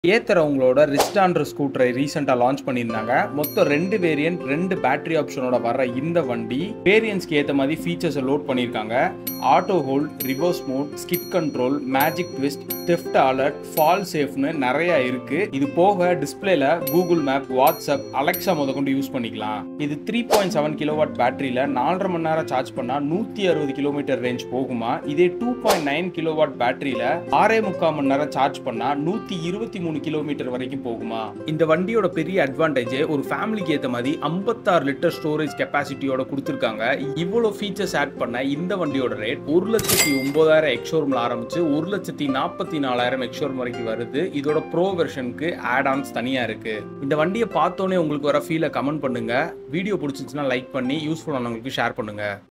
ஏத்தரவங்களோட ரிஸ்டான்ற ஸ்கூட்டரை ரீசெண்டாக லான்ச் பண்ணியிருந்தாங்க மொத்தம் ரெண்டு வேரியன்ட் ரெண்டு பேட்டரி ஆப்ஷனோட வர இந்த வண்டி வேரியன்ஸ்க்கு ஏற்ற மாதிரி ஃபீச்சர்ஸை லோட் பண்ணியிருக்காங்க auto hold reverse mode skid control magic twist theft alert fall சேஃப்னு நிறைய இருக்கு இது போக டிஸ்பிளேல கூகுள் மேப் வாட்ஸ்அப் அலெக்சா முத கொண்டு யூஸ் பண்ணிக்கலாம் இது த்ரீ பாயிண்ட் செவன் கிலோவாட் பேட்டரியில நாலரை மணி நேரம் சார்ஜ் பண்ணா நூத்தி அறுபது கிலோமீட்டர் ரேஞ்ச் போகுமா இதே டூ பாயிண்ட் நைன் கிலோவாட் பேட்டரியில ஆறே முக்கால் மணி நேரம் சார்ஜ் பண்ணா நூத்தி இருபத்தி மூணு கிலோமீட்டர் வரைக்கும் போகுமா இந்த வண்டியோட பெரிய அட்வான்டேஜ் ஒரு ஃபேமிலிக்கு ஏற்ற மாதிரி ஐம்பத்தாறு லிட்டர் ஸ்டோரேஜ் கெப்பாசிட்டியோட கொடுத்துருக்காங்க இவ்வளோ ஃபீச்சர்ஸ் ஆட் பண்ண இந்த வண்டியோட ரேட் ஒரு லட்சத்தி ஒன்பதாயிரம் எக்ஷோரூம்ல ஆரம்பிச்சு ஒரு லட்சத்தி நாற்பத்தி நாலாயிரம் எக்ஷோரூம் வரைக்கும் வருது இதோட ப்ரோ வெர்ஷனுக்கு ஆட் ஆன்ஸ் தனியா இருக்கு இந்த வண்டியை பார்த்தோன்னே உங்களுக்கு வர ஃபீலை கமெண்ட் பண்ணுங்க வீடியோ பிடிச்சிச்சுன்னா லைக் பண்ணி யூஸ்ஃபுல்லானவங்களுக்கு ஷேர் பண்ணுங்க